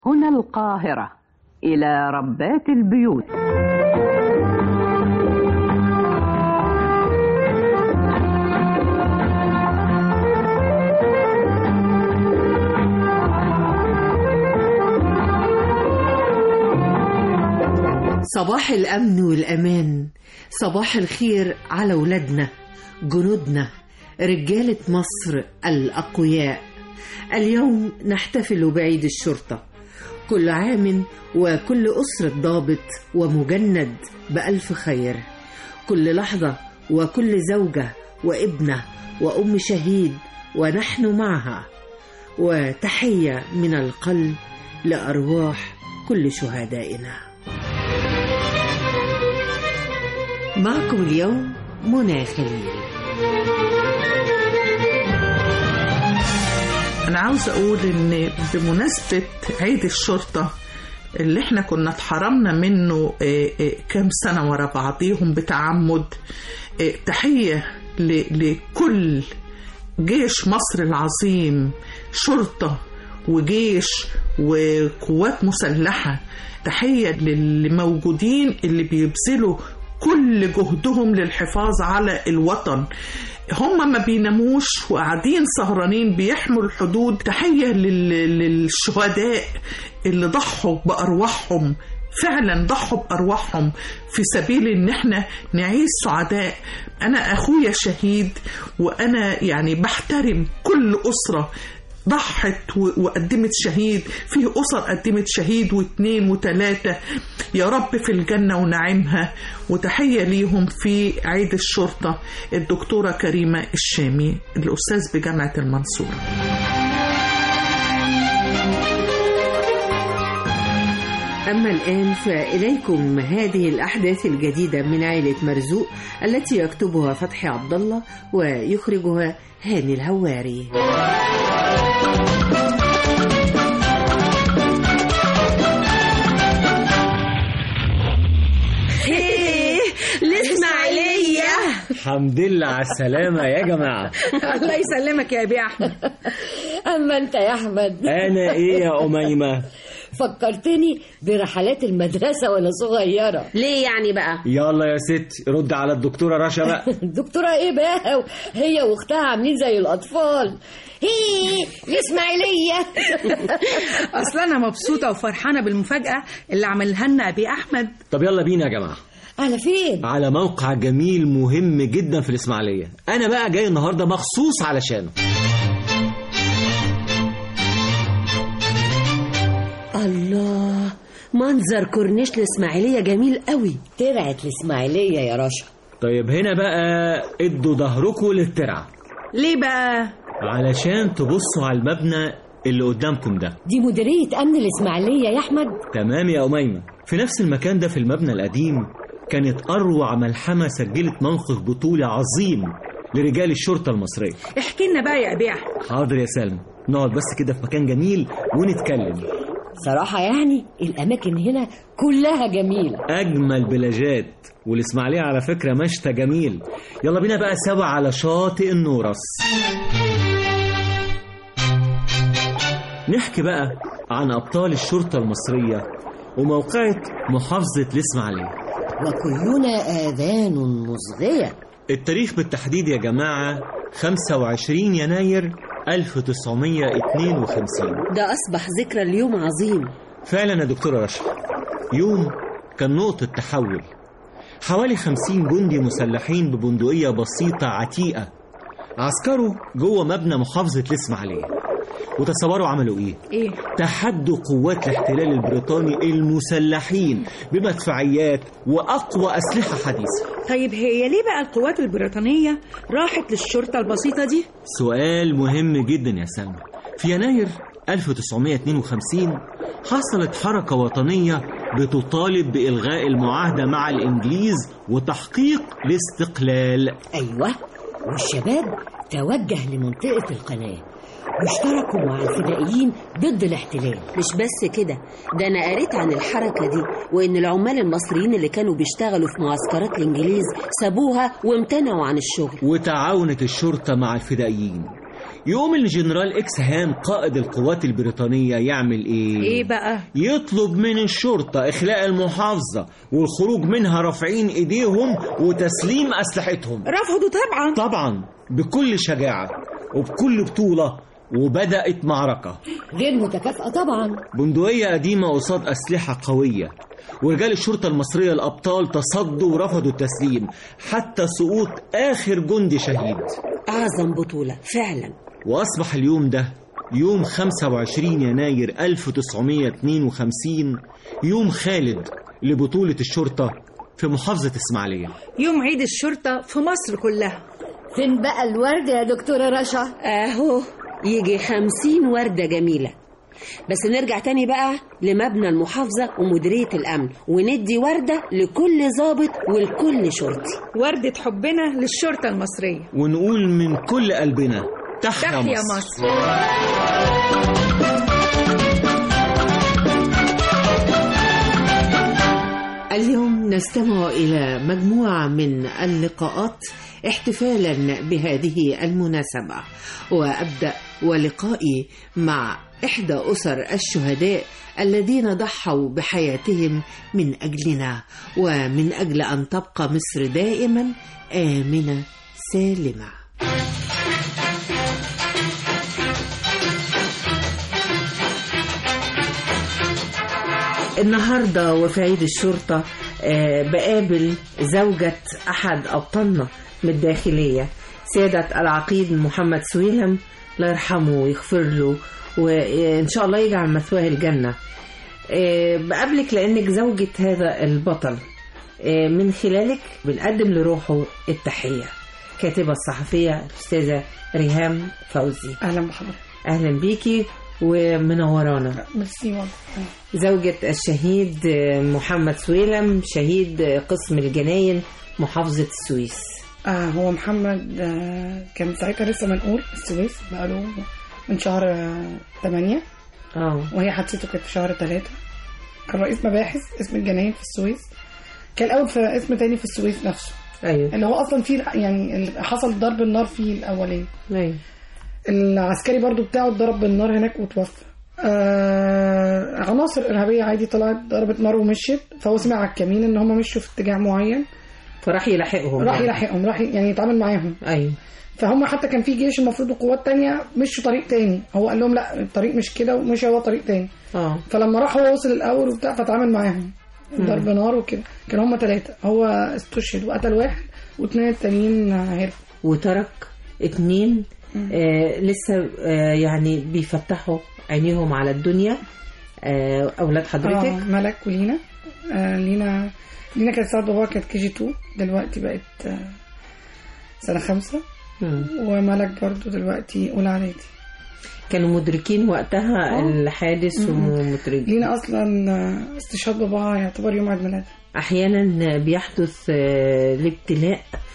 هنا القاهرة إلى ربات البيوت صباح الأمن والأمان صباح الخير على ولادنا جنودنا رجالة مصر الأقوياء اليوم نحتفل بعيد الشرطة كل عام وكل أسرة ضابط ومجند بألف خير كل لحظة وكل زوجة وابنة وأم شهيد ونحن معها وتحية من القلب لأرواح كل شهدائنا معكم اليوم منى خليل أنا عاوز أقول إن بمناسبة عيد الشرطة اللي احنا كنا اتحرمنا منه آه، آه، كام سنة ورا بعضيهم بتعمد آه، تحية ل- لكل جيش مصر العظيم شرطة وجيش وقوات مسلحة تحية للي موجودين اللي بيبذلوا كل جهدهم للحفاظ على الوطن هم ما بيناموش وقاعدين سهرانين بيحموا الحدود تحية لل- للشهداء اللي ضحوا بأرواحهم فعلا ضحوا بأرواحهم في سبيل ان احنا نعيش سعداء انا اخويا شهيد وانا يعني بحترم كل اسرة ضحت و- وقدمت شهيد فيه أسر قدمت شهيد واثنين وثلاثة يا رب في الجنة ونعيمها وتحية ليهم في عيد الشرطة الدكتورة كريمة الشامي الأستاذ بجامعة المنصورة أما الآن فإليكم هذه الأحداث الجديدة من عائلة مرزوق التي يكتبها فتحي عبد الله ويخرجها هاني الهواري الإسماعيلية الحمد لله على السلامة يا جماعة الله يسلمك يا أبي أحمد أما أنت يا أحمد أنا إيه يا أميمة فكرتني برحلات المدرسة وأنا صغيرة ليه يعني بقى يلا يا ست رد على الدكتورة رشا بقى الدكتورة إيه بقى هي وأختها عاملين زي الأطفال هي الإسماعيلية أصل أنا مبسوطة وفرحانة بالمفاجأة اللي عملها لنا أبي أحمد طب يلا بينا يا جماعة على فين؟ على موقع جميل مهم جدا في الإسماعيلية أنا بقى جاي النهاردة مخصوص علشانه الله منظر كورنيش الإسماعيلية جميل قوي ترعت الإسماعيلية يا رشا طيب هنا بقى ادوا ظهركم للترعة ليه بقى علشان تبصوا على المبنى اللي قدامكم ده دي مديرية أمن الإسماعيلية يا أحمد تمام يا أميمة في نفس المكان ده في المبنى القديم كانت أروع ملحمة سجلت موقف بطولي عظيم لرجال الشرطة المصرية احكي لنا بقى يا أبي أحمد حاضر يا سلمى نقعد بس كده في مكان جميل ونتكلم صراحة يعني الأماكن هنا كلها جميلة أجمل بلاجات والإسماعيلية على فكرة مشتى جميل يلا بينا بقى سوا على شاطئ النورس نحكي بقى عن أبطال الشرطة المصرية وموقعة محافظة الإسماعيلية وكلنا آذان مصغية التاريخ بالتحديد يا جماعة 25 يناير 1952 ده أصبح ذكرى اليوم عظيم فعلا يا دكتورة رشا يوم كان نقطة تحول حوالي خمسين جندي مسلحين ببندقية بسيطة عتيقة عسكروا جوه مبنى محافظة الإسماعيلية وتصوروا عملوا إيه؟ إيه تحدوا قوات الاحتلال البريطاني المسلحين بمدفعيات وأقوى أسلحة حديثة طيب هي ليه بقى القوات البريطانية راحت للشرطة البسيطة دي سؤال مهم جدا يا سلمى في يناير 1952 حصلت حركة وطنية بتطالب بإلغاء المعاهدة مع الإنجليز وتحقيق الاستقلال أيوة والشباب توجه لمنطقة القناة واشتركوا مع الفدائيين ضد الاحتلال مش بس كده ده انا قريت عن الحركه دي وان العمال المصريين اللي كانوا بيشتغلوا في معسكرات الانجليز سابوها وامتنعوا عن الشغل وتعاونت الشرطة مع الفدائيين يقوم الجنرال إكس هام قائد القوات البريطانية يعمل إيه؟ ايه بقى يطلب من الشرطة إخلاء المحافظة والخروج منها رافعين إيديهم وتسليم أسلحتهم رفضوا طبعا طبعا بكل شجاعة وبكل بطولة وبدأت معركة غير متكافئة طبعا بندقية قديمة قصاد أسلحة قوية ورجال الشرطة المصرية الأبطال تصدوا ورفضوا التسليم حتى سقوط آخر جندي شهيد أعظم بطولة فعلا وأصبح اليوم ده يوم 25 يناير 1952 يوم خالد لبطولة الشرطة في محافظة إسماعيلية يوم عيد الشرطة في مصر كلها فين بقى الورد يا دكتورة رشا أهو يجي خمسين وردة جميلة بس نرجع تاني بقى لمبنى المحافظة ومديرية الأمن وندي وردة لكل ضابط ولكل شرطي وردة حبنا للشرطة المصرية ونقول من كل قلبنا تحيا تحيا مصر, مصر اليوم نستمع إلى مجموعة من اللقاءات احتفالا بهذه المناسبة وأبدأ ولقائي مع إحدى أسر الشهداء الذين ضحوا بحياتهم من أجلنا ومن أجل أن تبقى مصر دائما آمنة سالمة النهاردة وفي عيد الشرطة آه، بقابل زوجة أحد أبطالنا من الداخلية سيادة العقيد محمد سويلم الله يرحمه ويغفر له وإن شاء الله يجعل مثواه الجنة آه، بقابلك لأنك زوجة هذا البطل آه، من خلالك بنقدم لروحه التحية كاتبة الصحفية الأستاذة ريهام فوزي اهلا بحضرتك أهلا بيكي ومنورانا ميرسي والله زوجة الشهيد محمد سويلم شهيد قسم الجناين محافظة السويس آه هو محمد آه كان ساعتها لسه منقول في السويس بقاله من شهر آه 8 اه وهي حادثته كانت في شهر 3 كان رئيس مباحث اسم الجناين في السويس كان الاول في اسم تاني في السويس نفسه ايوه اللي هو اصلا فيه يعني اللي حصل ضرب النار فيه الاولاني ايوه العسكري برضو بتاعه اتضرب بالنار هناك وتوفى آه عناصر ارهابيه عادي طلعت ضربت نار ومشيت فهو سمع على الكمين ان هم مشوا في اتجاه معين فراح يلاحقهم راح يعني. يلاحقهم راح يعني يتعامل معاهم ايوه فهم حتى كان في جيش المفروض وقوات تانية مشوا طريق تاني هو قال لهم لا الطريق مش كده ومشي هو طريق تاني اه فلما راح هو وصل الاول وبتاع فتعامل معاهم ضرب نار وكده كانوا هم ثلاثه هو استشهد وقتل واحد واثنين التانيين هربوا وترك اتنين آه لسه آه يعني بيفتحوا عينيهم على الدنيا آه اولاد آه حضرتك ملك ولينا آه لينا لينا كانت ساعة بابا كانت كي جي 2 دلوقتي بقت آه سنة خمسة مم. وملك برضو دلوقتي أولى إعدادي كانوا مدركين وقتها آه. الحادث ومدركين لينا أصلا آه، استشهاد بابا يعتبر يوم عيد ميلاده احيانا بيحدث آه، الابتلاء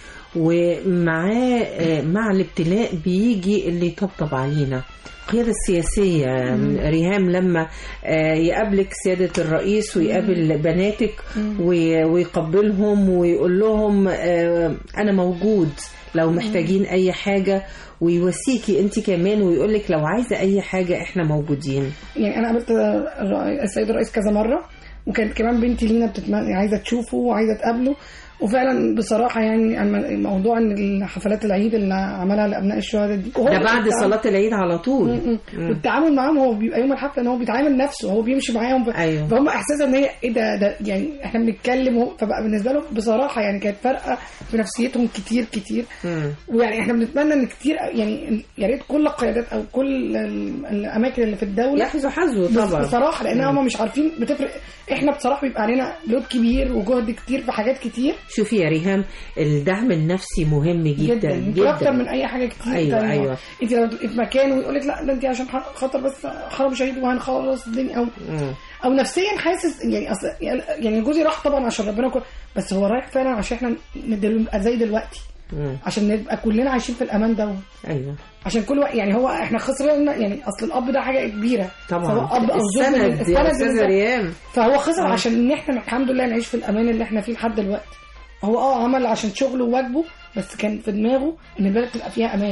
ومعاه آه، مع الابتلاء بيجي اللي يطبطب علينا القيادة السياسية ريهام لما آه، يقابلك سيادة الرئيس ويقابل بناتك وي- ويقبلهم ويقول لهم آه، أنا موجود لو محتاجين أي حاجة ويواسيكي أنت كمان ويقولك لو عايزة أي حاجة إحنا موجودين يعني أنا قابلت الرئي- السيد الرئيس كذا مرة وكانت كمان بنتي لينا بتتمنى عايزة تشوفه وعايزة تقابله وفعلا بصراحة يعني الم- موضوع ان الحفلات العيد اللي عملها لأبناء الشهداء دي وهو ده بعد بيتعامل- صلاة العيد على طول م- م. والتعامل معاهم هو بيبقى يوم الحفله ان هو بيتعامل نفسه هو بيمشي معاهم ف... أيوه. فهم احساس ان هي ايه ده ده يعني احنا بنتكلم وهو- فبقى بالنسبه له بصراحه يعني كانت فارقه في نفسيتهم كتير كتير مم. ويعني احنا بنتمنى ان كتير يعني يا ريت كل القيادات او كل ال- الاماكن اللي في الدوله يحظوا حظه بس طبعا بصراحه لان هم مش عارفين بتفرق احنا بصراحه بيبقى علينا لود كبير وجهد كتير في حاجات كتير شوفي يا ريهام الدعم النفسي مهم جدا جدا, جدا, اكتر من اي حاجه كتير أيوة، تانية. أيوة. انت لو تبقي في مكان ويقول لك لا ده انت عشان ح- خاطر بس حرم شهيد وهنخلص الدنيا او مم. او نفسيا حاسس يعني اصل يعني جوزي راح طبعا عشان ربنا كل بس هو رايح فعلا عشان احنا ندل- نبقى زي دلوقتي مم. عشان نبقى كلنا عايشين في الامان دوت ايوه عشان كل وقت يعني هو احنا خسرنا يعني اصل الاب ده حاجه كبيره طبعا سواء اب او زوج السند يا السند استاذه بالنسبة- ريهام فهو خسر آه. عشان ان احنا الحمد لله نعيش في الامان اللي احنا فيه لحد دلوقتي هو اه عمل عشان شغله وواجبه بس كان في دماغه ان البلد تبقى فيها امان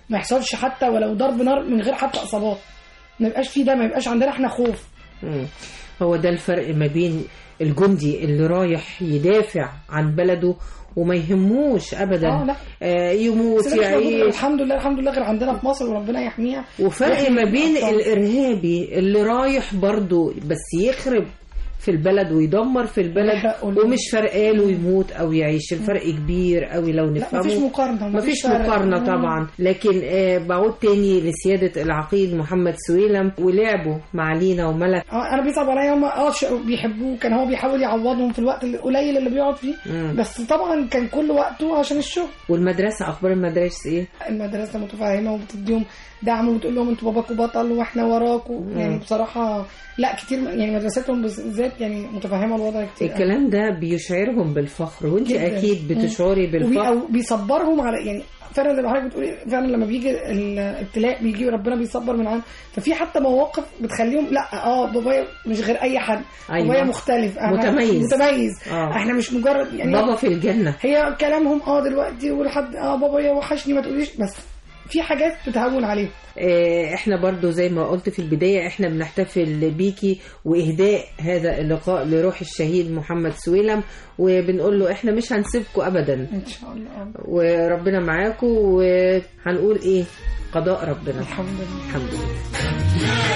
ما يحصلش حتى ولو ضرب نار من غير حتى اصابات ما يبقاش في ده ما يبقاش عندنا احنا خوف مم. هو ده الفرق ما بين الجندي اللي رايح يدافع عن بلده وما يهموش ابدا آه، لا. آه يموت بس ده مش موجود يعيش الحمد لله الحمد لله غير عندنا في مصر وربنا يحميها وفرق ما بين الأطفال. الارهابي اللي رايح برضو بس يخرب في البلد ويدمر في البلد يحرق وال- ومش فرقاله يموت او يعيش الفرق كبير قوي لو لا نفهمه مفيش مقارنه مفيش فرق. مقارنة مم. طبعا لكن آه بعود تاني لسيادة العقيد محمد سويلم ولعبه مع لينا وملك اه انا بيصعب عليا هم اه ش- بيحبوه كان هو بيحاول يعوضهم في الوقت القليل اللي بيقعد فيه مم. بس طبعا كان كل وقته عشان الشغل والمدرسة أخبار المدارس إيه؟ المدرسه متفاهمه وبتديهم دعم وبتقول لهم انتوا باباكوا بطل واحنا وراكوا يعني بصراحه لا كتير يعني مدرستهم بالذات يعني متفهمه الوضع كتير قوي. الكلام ده بيشعرهم بالفخر وانت جداً. اكيد بتشعري وبي بالفخر أو بيصبرهم على يعني فعلا زي ما حضرتك بتقولي فعلا لما بيجي الابتلاء بيجي ربنا بيصبر من عنده ففي حتى مواقف بتخليهم لا اه بابايا مش غير اي حد أيوة. بابايا مختلف أنا متميز. متميز آه. احنا مش مجرد يعني بابا في الجنة هي كلامهم اه دلوقتي ولحد اه بابايا وحشني ما تقوليش بس في حاجات بتهون عليهم آه، احنا برضو زي ما قلت في البداية احنا بنحتفل بيكي واهداء هذا اللقاء لروح الشهيد محمد سويلم وبنقول له احنا مش هنسيبكم ابدا ان شاء الله وربنا معاكم وهنقول ايه قضاء ربنا الحمد لله الحمد لله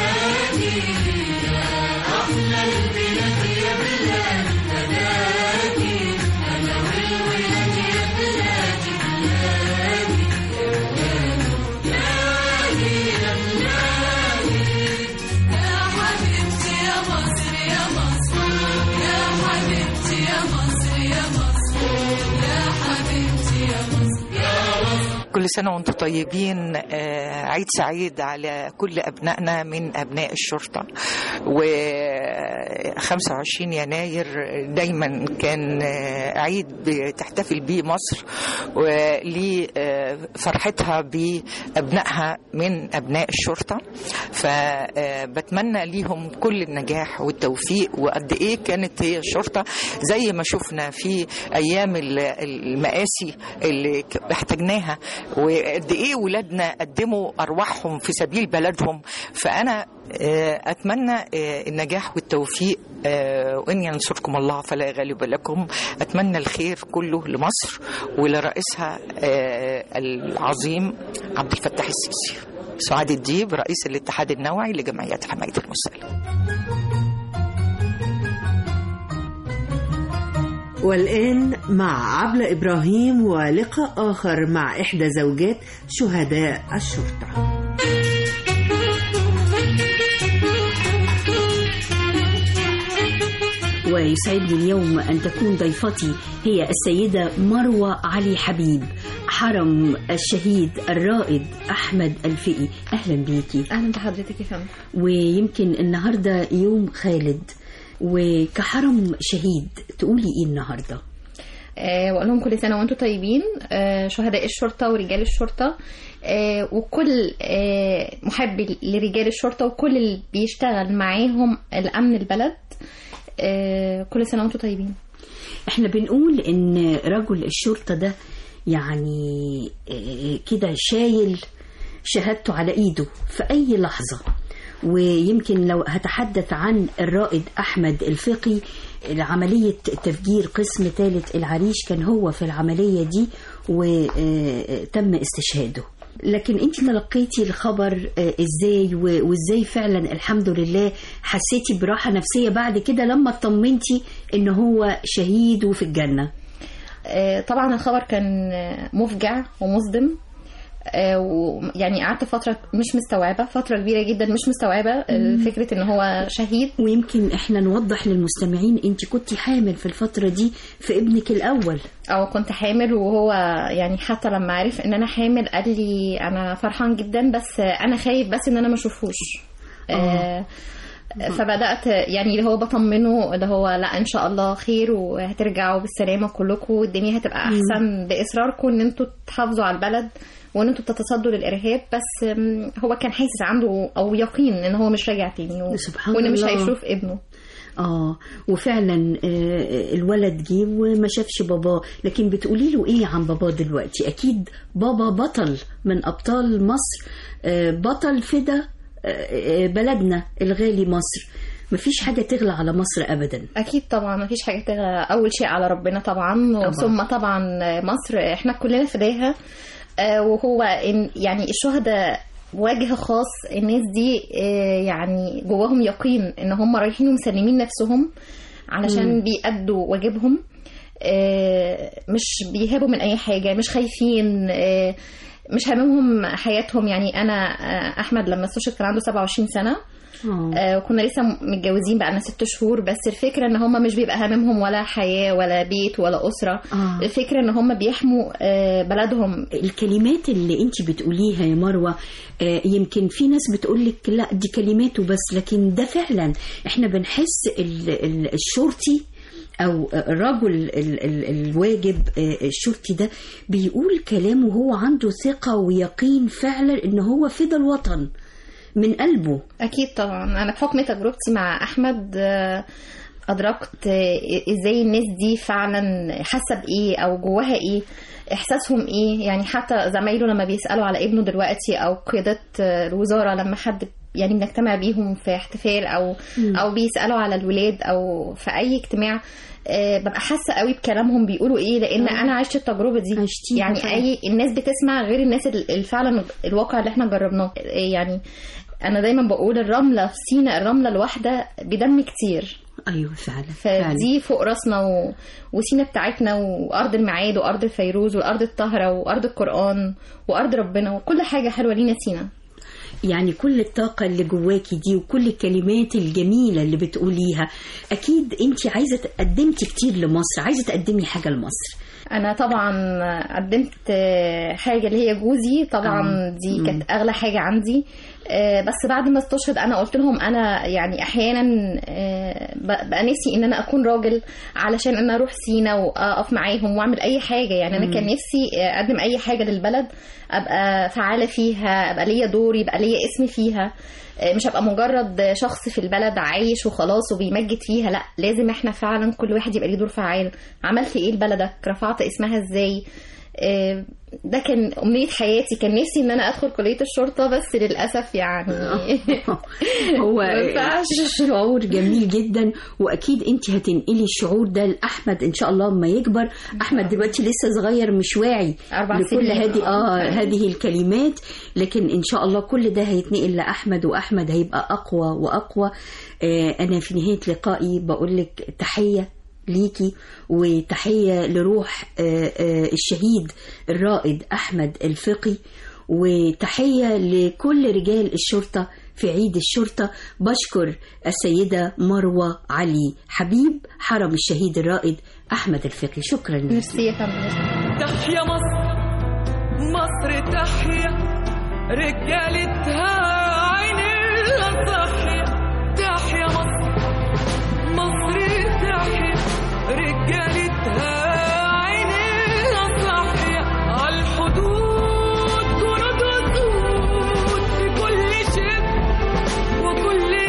كل سنة وانتم طيبين آه، عيد سعيد على كل أبنائنا من أبناء الشرطة و 25 يناير دايما كان آه، عيد بتحتفل بيه مصر ولفرحتها بأبنائها من أبناء الشرطة فبتمنى ليهم كل النجاح والتوفيق وقد إيه كانت هي الشرطة زي ما شفنا في أيام ال- المآسي اللي ك- احتاجناها وقد ايه ولادنا قدموا ارواحهم في سبيل بلدهم فانا آه، اتمنى آه، النجاح والتوفيق آه، وان ينصركم الله فلا غالب لكم اتمنى الخير كله لمصر ولرئيسها آه، العظيم عبد الفتاح السيسي سعاد الديب رئيس الاتحاد النوعي لجمعيات حمايه المسلم والآن مع عبلة إبراهيم ولقاء آخر مع إحدى زوجات شهداء الشرطة ويسعدني اليوم أن تكون ضيفتي هي السيدة مروة علي حبيب حرم الشهيد الرائد أحمد الفقي أهلا بيكي اهلا بحضرتك يا فندم ويمكن النهاردة يوم خالد وكحرم شهيد تقولي إيه النهاردة آه واقول لهم كل سنه وانتم طيبين آه شهداء الشرطه ورجال الشرطه آه وكل آه محب لرجال الشرطه وكل اللي بيشتغل معاهم الامن البلد آه كل سنه وانتم طيبين احنا بنقول ان رجل الشرطة ده يعني آه، كده شايل شهادته على ايده في اي لحظة ويمكن لو هتحدث عن الرائد احمد الفقي عملية تفجير قسم ثالث العريش كان هو في العملية دي وتم استشهاده لكن انت تلقيتي الخبر آه، ازاي و- وازاي فعلا الحمد لله حسيتي براحة نفسية بعد كده لما اطمنتي ان هو شهيد وفي الجنة آه طبعا الخبر كان آه، مفجع ومصدم آه، ويعني قعدت فترة مش مستوعبة فترة كبيرة جدا مش مستوعبة آه، فكرة ان هو شهيد ويمكن احنا نوضح للمستمعين انت كنت حامل في الفترة دي في ابنك الاول او كنت حامل وهو يعني حتى لما عرف ان انا حامل قال لي انا فرحان جدا بس انا خايف بس ان انا ما اشوفهوش آه فبدات يعني اللي هو بطمنه اللي هو لا ان شاء الله خير وهترجعوا بالسلامه كلكم والدنيا هتبقى احسن باصراركم ان انتوا تحافظوا على البلد وان انتوا بتتصدوا للارهاب بس م، هو كان حاسس عنده او يقين ان هو مش راجع تاني و... سبحان وان مش الله. هيشوف ابنه اه وفعلا آه، الولد جه وما شافش باباه لكن بتقولي له ايه عن باباه دلوقتي اكيد بابا بطل من ابطال مصر آه، بطل فدا آه، آه، بلدنا الغالي مصر مفيش حاجة تغلى على مصر أبدا اكيد طبعا ما فيش حاجه تغلى اول شيء على ربنا طبعا طبعاً. ثم طبعا مصر احنا كلنا فداها آه، وهو إن يعني الشهداء وجه خاص الناس دي آه، يعني جواهم يقين ان هم رايحين ومسلمين نفسهم علشان مم. بيأدوا واجبهم آه، مش بيهابوا من اي حاجه مش خايفين آه، مش هاممهم حياتهم يعني انا آه، احمد لما استشهد كان عنده 27 سنه آه، وكنا لسه متجوزين بقى لنا ست شهور بس الفكره ان هم مش بيبقى هاممهم ولا حياه ولا بيت ولا اسره آه. الفكره ان هم بيحموا آه، بلدهم الكلمات اللي انت بتقوليها يا مروة آه، يمكن في ناس بتقولك لا دي كلمات وبس لكن ده فعلا احنا بنحس ال- ال- الشرطي او الرجل ال- ال- الواجب آه، الشرطي ده بيقول كلامه وهو عنده ثقة ويقين فعلا ان هو فدا الوطن من قلبه اكيد طبعا انا بحكم تجربتي مع احمد آه، ادركت آه، ازاي الناس دي فعلا حاسه بايه او جواها ايه احساسهم ايه يعني حتى زمايله لما بيسالوا على ابنه دلوقتي او قيادات آه، الوزاره لما حد يعني بنجتمع بيهم في احتفال او مم. او بيسالوا على الولاد او في اي اجتماع آه، ببقى حاسه قوي بكلامهم بيقولوا ايه لان آه. انا عشت التجربه دي عشتيها يعني طبعاً. اي الناس بتسمع غير الناس ال- ال- فعلا الواقع اللي احنا جربناه آه، يعني انا دايما بقول الرمله في سينا الرمله الواحده بدم كتير ايوه فعلا فعلا. فدي فوق راسنا و... وسينا بتاعتنا وارض الميعاد وارض الفيروز وارض الطهره وارض القران وارض ربنا وكل حاجه حلوه لينا سينا يعني كل الطاقة اللي جواكي دي وكل الكلمات الجميلة اللي بتقوليها أكيد أنت عايزة قدمتي كتير لمصر عايزة تقدمي حاجة لمصر انا طبعا قدمت آه، حاجه اللي هي جوزي طبعا آه. دي مم. كانت اغلى حاجه عندي آه، بس بعد ما استشهد انا قلت لهم انا يعني احيانا آه، ب- بقى نفسي ان انا اكون راجل علشان انا اروح سينا واقف معاهم واعمل اي حاجه يعني انا مم. كان نفسي اقدم اي حاجه للبلد ابقى فعاله فيها ابقى ليا دور يبقى ليا اسم فيها آه، مش هبقى مجرد شخص في البلد عايش وخلاص وبيمجد فيها لا لازم احنا فعلا كل واحد يبقى ليه دور فعال عملت ايه لبلدك رفعت اسمها ازاي آه، ده كان أمنية حياتي كان نفسي إن أنا أدخل كلية الشرطة بس للأسف يعني هو ما ينفعش. شعور جميل جدا واكيد انت هتنقلي الشعور ده لاحمد ان شاء الله لما يكبر احمد دلوقتي لسه صغير مش واعي أربع لكل سنين. هذه اه آه. هذه الكلمات لكن ان شاء الله كل ده هيتنقل لاحمد واحمد هيبقى اقوى واقوى آه انا في نهايه لقائي بقول لك تحيه ليكي وتحيه لروح آه آه الشهيد الرائد احمد الفقي وتحيه لكل رجال الشرطه في عيد الشرطة بشكر السيدة مروة علي حبيب حرم الشهيد الرائد أحمد الفقي شكرا لك ميرسي يا فندم تحيا مصر مصر تحيا رجالتها عين الصحية تحيا مصر مصر تحيا رجالتها عين الصحية عالحدود جنود وسود في كل شيء وكل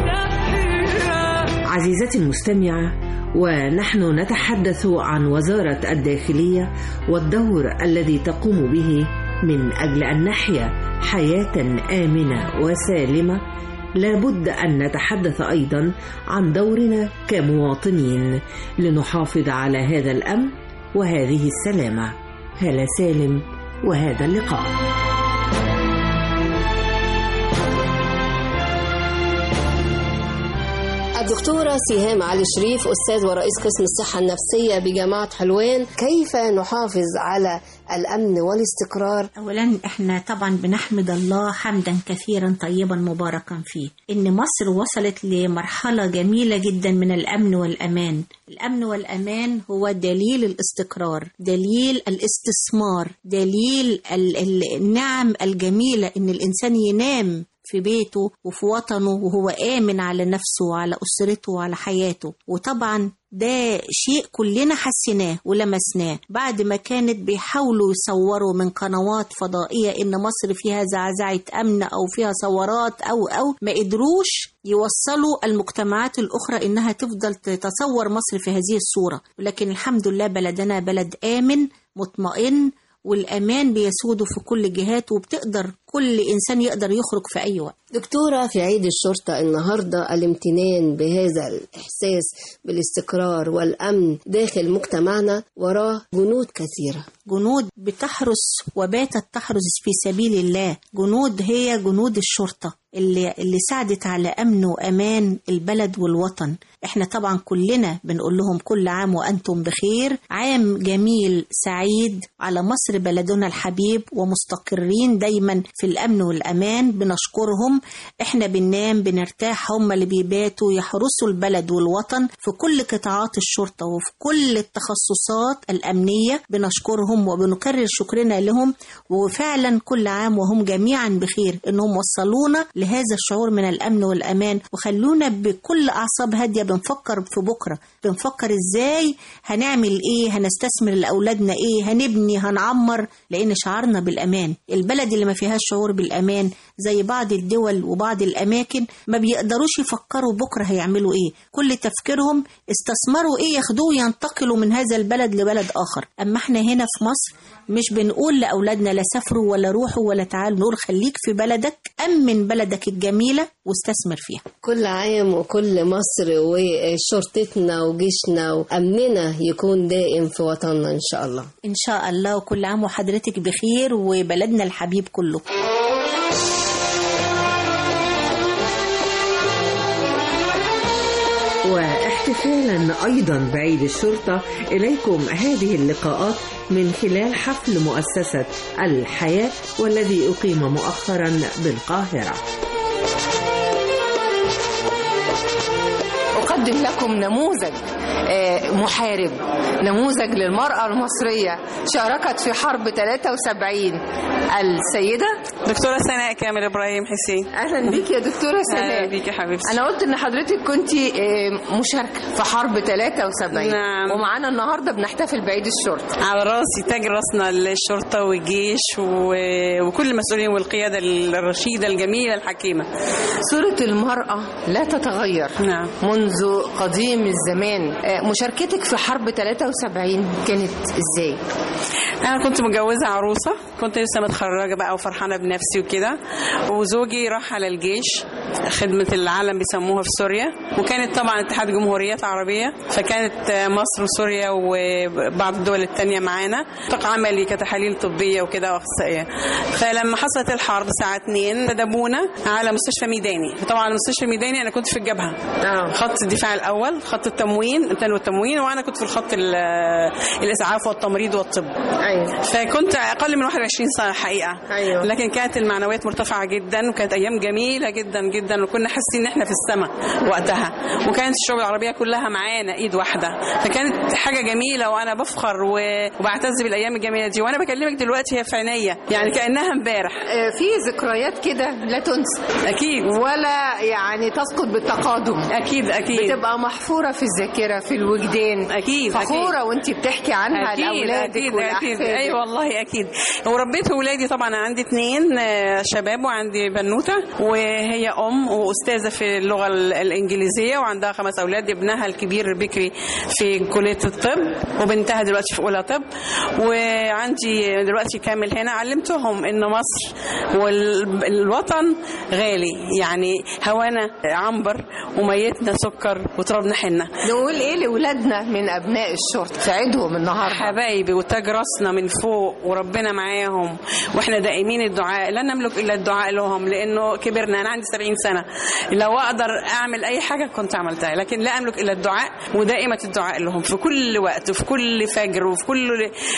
ناحية عزيزتي المستمعة ونحن نتحدث عن وزارة الداخلية والدور الذي تقوم به من أجل أن نحيا حياة آمنة وسالمة لابد أن نتحدث أيضا عن دورنا كمواطنين لنحافظ على هذا الأمن وهذه السلامة هلا سالم وهذا اللقاء الدكتورة سهام علي شريف أستاذ ورئيس قسم الصحة النفسية بجامعة حلوان كيف نحافظ على الأمن والاستقرار أولا احنا طبعا بنحمد الله حمدا كثيرا طيبا مباركا فيه إن مصر وصلت لمرحلة جميلة جدا من الأمن والأمان الأمن والأمان هو دليل الاستقرار دليل الاستثمار دليل ال- ال- النعم الجميلة إن الإنسان ينام في بيته وفي وطنه وهو آمن على نفسه وعلى أسرته وعلى حياته وطبعا ده شيء كلنا حسيناه ولمسناه بعد ما كانت بيحاولوا يصوروا من قنوات فضائية إن مصر فيها زعزعة أمن أو فيها ثورات أو أو ما قدروش يوصلوا المجتمعات الأخرى إنها تفضل تتصور مصر في هذه الصورة ولكن الحمد لله بلدنا بلد آمن مطمئن والأمان بيسوده في كل الجهات وبتقدر كل إنسان يقدر يخرج في أي وقت دكتورة في عيد الشرطة النهاردة الامتنان بهذا الإحساس بالاستقرار والأمن داخل مجتمعنا وراه جنود كثيرة جنود بتحرس وباتت تحرس في سبيل الله جنود هي جنود الشرطة اللي, اللي ساعدت على أمن وأمان البلد والوطن احنا طبعا كلنا بنقول لهم كل عام وأنتم بخير عام جميل سعيد على مصر بلدنا الحبيب ومستقرين دايما في الأمن والأمان بنشكرهم احنا بننام بنرتاح هم اللي بيباتوا يحرسوا البلد والوطن في كل قطاعات الشرطة وفي كل التخصصات الأمنية بنشكرهم وبنكرر شكرنا لهم وفعلا كل عام وهم جميعا بخير انهم وصلونا لهذا الشعور من الأمن والأمان وخلونا بكل أعصاب هادية بنفكر في بكرة بنفكر إزاي هنعمل إيه هنستثمر لأولادنا إيه هنبني هنعمر لأن شعارنا بالأمان البلد اللي ما فيهاش شعور بالأمان زي بعض الدول وبعض الأماكن ما بيقدروش يفكروا بكرة هيعملوا إيه كل تفكيرهم استثمروا إيه ياخدوه ينتقلوا من هذا البلد لبلد آخر أما إحنا هنا في مصر مش بنقول لأولادنا لا سافروا ولا روحوا ولا تعالوا نقول خليك في بلدك أمن بلدك الجميلة واستثمر فيها كل عام وكل مصر وشرطتنا وجيشنا وأمننا يكون دائم في وطننا إن شاء الله إن شاء الله وكل عام وحضرتك بخير وبلدنا الحبيب كله واحتفالا أيضا بعيد الشرطة إليكم هذه اللقاءات من خلال حفل مؤسسة الحياة والذي أقيم مؤخرا بالقاهرة أقدم لكم نموذج آه، محارب نموذج للمرأة المصرية شاركت في حرب 73 السيدة دكتورة سناء كامل إبراهيم حسين أهلا بيك يا دكتورة سناء أهلا بيك يا حبيبتي أنا قلت إن حضرتك كنت مشاركة في حرب 73 نعم. ومعانا النهاردة بنحتفل بعيد الشرطة على راسي تاج راسنا الشرطة والجيش و- وكل المسؤولين والقيادة الرشيدة الجميلة الحكيمة صورة المرأة لا تتغير نعم. منذ قديم الزمان آه، مشاركتك في حرب 73 كانت ازاي؟ أنا كنت متجوزة عروسة كنت لسه متخرجة بقى وفرحانة بنفسي وكده وزوجي راح على الجيش خدمة العالم بيسموها في سوريا وكانت طبعا اتحاد جمهوريات عربية فكانت مصر وسوريا وبعض الدول التانية معانا طاق عملي كتحاليل طبية وكده وأخصائية فلما حصلت الحرب الساعة 2 ندبونا على مستشفى ميداني طبعا مستشفى ميداني أنا كنت في الجبهة خط الدفاع الأول خط التموين التنمية والتموين وأنا كنت في الخط ال- الإسعاف والتمريض والطب أيوة. فكنت أقل من 21 سنة الحقيقة أيوة. لكن كانت المعنويات مرتفعة جدا وكانت أيام جميلة جدا جدا وكنا حاسين إن إحنا في السماء وقتها وكانت الشعوب العربية كلها معانا إيد واحدة فكانت حاجة جميلة وأنا بفخر و- وبعتز بالأيام الجميلة دي وأنا بكلمك دلوقتي هي في عينيا يعني كأنها امبارح آه، في ذكريات كده لا تنسى أكيد ولا يعني تسقط بالتقادم أكيد أكيد بتبقى محفورة في الذاكرة في الوجدان أكيد فخورة وانت بتحكي عنها أكيد لأولادك أكيد أكيد ولأحفادك أي والله أكيد وربيت ولادي طبعا أنا عندي اثنين آه، شباب وعندي بنوتة وهي أم وأستاذة في اللغة ال- الإنجليزية وعندها خمس أولاد ابنها الكبير بكري في كلية الطب وبنتها دلوقتي في أولى طب وعندي دلوقتي كامل هنا علمتهم إن مصر والوطن غالي يعني هوانا عنبر وميتنا سكر وترابنا حنة نقول ايه لولادنا من ابناء الشرطه في عيدهم النهارده حبايبي وتاج راسنا من فوق وربنا معاهم واحنا دائمين الدعاء لا نملك الا الدعاء لهم لانه كبرنا انا عندي 70 سنه لو اقدر اعمل اي حاجه كنت عملتها لكن لا املك الا الدعاء ودائمه الدعاء لهم في كل وقت وفي كل فجر وفي كل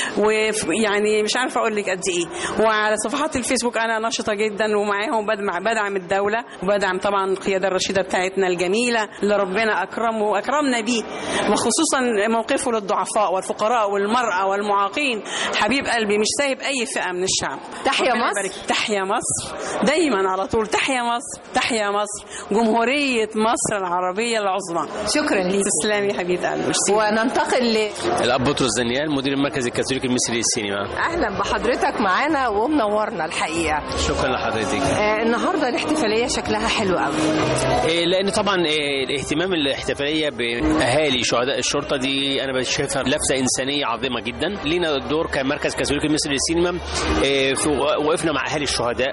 ويعني مش عارفه اقول لك قد ايه وعلى صفحات الفيسبوك انا نشطه جدا ومعاهم بدمع بدعم الدوله وبدعم طبعا القياده الرشيده بتاعتنا الجميله اللي ربنا اكرمه واكرمنا بيه وخصوصا موقفه للضعفاء والفقراء والمراه والمعاقين حبيب قلبي مش سايب اي فئه من الشعب تحيا ربنا مصر. يبارك. تحيا مصر دايما على طول تحيا مصر تحيا مصر جمهوريه مصر العربيه العظمى شكرا ليك تسلمي يا حبيبه قلبي وننتقل ل الاب بطرس دانيال مدير المركز الكاثوليكي المصري للسينما اهلا بحضرتك معانا ومنورنا الحقيقه شكرا لحضرتك آه النهارده الاحتفاليه شكلها حلو قوي إيه، لان طبعا إيه، الاهتمام الاحتفاليه باهالي شهداء الشرطه دي انا شايفها لفته انسانيه عظيمه جدا لينا الدور كمركز كاثوليكي مصري للسينما إيه، في- وقفنا مع اهالي الشهداء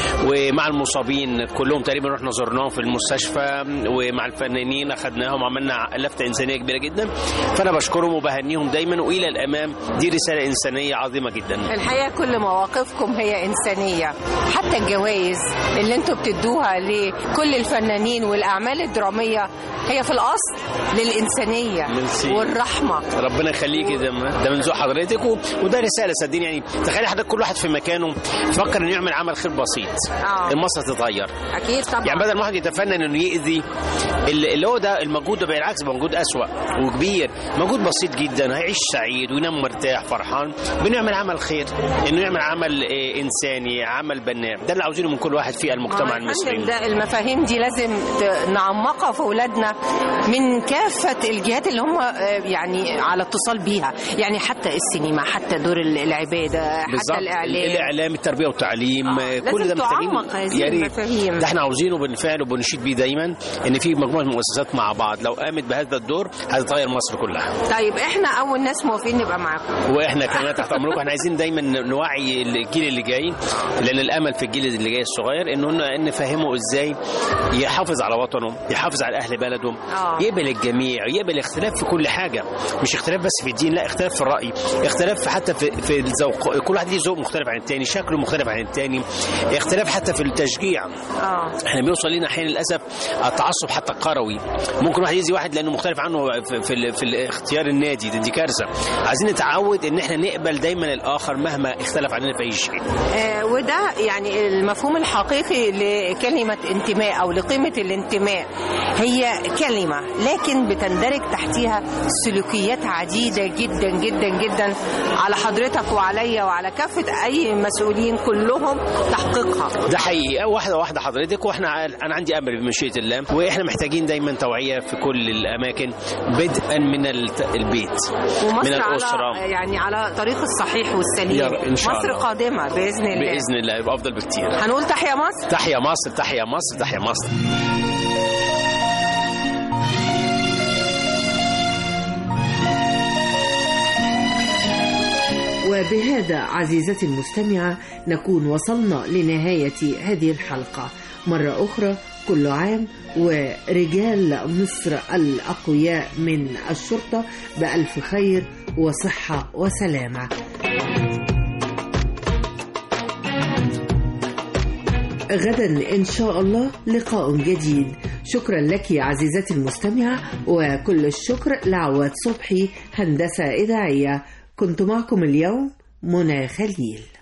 ومع المصابين كلهم تقريبا رحنا زرناهم في المستشفى ومع الفنانين اخذناهم وعملنا لفته انسانيه كبيره جدا فانا بشكرهم وبهنيهم دايما والى الامام دي رساله انسانيه عظيمه جدا الحقيقه كل مواقفكم هي انسانيه حتى الجوائز اللي انتوا بتدوها لكل الفنانين والاعمال الدراميه هي في الاصل للانسانيه ميرسي. والرحمه ربنا يخليكي ده ده من ذوق حضرتك و... وده رساله صدقني يعني تخيلي حضرتك كل واحد في مكانه يفكر انه يعمل عمل خير بسيط آه. المصر تتغير اكيد طبعا يعني بدل ما واحد يتفنن انه يأذي اللي اللي هو ده المجهود ده بالعكس بقى مجهود اسوأ وكبير مجهود بسيط جدا هيعيش سعيد وينام مرتاح فرحان بنعمل عمل خير انه يعمل عمل آه، انساني عمل بناء ده اللي عاوزينه من كل واحد في المجتمع آه، المصري الفندم ده المفاهيم دي لازم ت- نعمقها في اولادنا من كافه الجهات اللي هم آه، يعني على اتصال بيها يعني حتى السينما حتى دور ال- العباده حتى بالظبط الاعلام الاعلام التربيه والتعليم آه. كل لازم ده محتاجين تعمق هذه يا ريت. المفاهيم. ده احنا عاوزينه بالفعل وبنشيد بيه دايما ان في مجموعه مؤسسات مع بعض لو قامت بهذا الدور هتتغير مصر كلها طيب احنا اول ناس موافقين نبقى معاكم واحنا كمان تحت امركم احنا عايزين دايما نوعي الجيل اللي جاي لان الامل في الجيل اللي جاي الصغير انه ان نفهمه ازاي يحافظ على وطنه يحافظ على اهل بلده آه. يقبل الجميع يقبل الاختلاف في كل حاجه مش اختلاف بس في الدين لا اختلاف في الراي اختلاف حتى في في الذوق كل واحد ليه ذوق مختلف عن التاني شكله مختلف عن التاني اختلاف حتى في التشجيع اه احنا بيوصل لنا احيانا للاسف التعصب حتى القروي ممكن واحد يزي واحد لانه مختلف عنه في في, ال- في ال- اختيار النادي دي, دي كارثه عايزين نتعود ان احنا نقبل دايما الاخر مهما اختلف عننا في اي شيء آه، وده يعني المفهوم الحقيقي لكلمة انتماء أو لقيمة الانتماء هي كلمة لكن بتندرج تحتها سلوكيات عديدة جدا جدا جدا على حضرتك وعليا وعلى كافة أي مسؤولين كلهم تحقيقها ده حقيقي واحده واحده حضرتك واحنا انا عندي امل بمشيئه الله واحنا محتاجين دايما توعيه في كل الاماكن بدءا من الت- البيت من ومصر الاسره على يعني على طريق الصحيح والسليم يا رب، إن شاء مصر الله. قادمة بإذن الله باذن الله يبقى افضل بكتير هنقول تحيا مصر تحيا مصر تحيا مصر تحيا مصر وبهذا عزيزتي المستمعة نكون وصلنا لنهاية هذه الحلقة مرة أخرى كل عام ورجال مصر الأقوياء من الشرطة بألف خير وصحة وسلامة غدا إن شاء الله لقاء جديد شكرا لك عزيزتي المستمعة وكل الشكر لعواد صبحي هندسة إذاعية كنت معكم اليوم منى خليل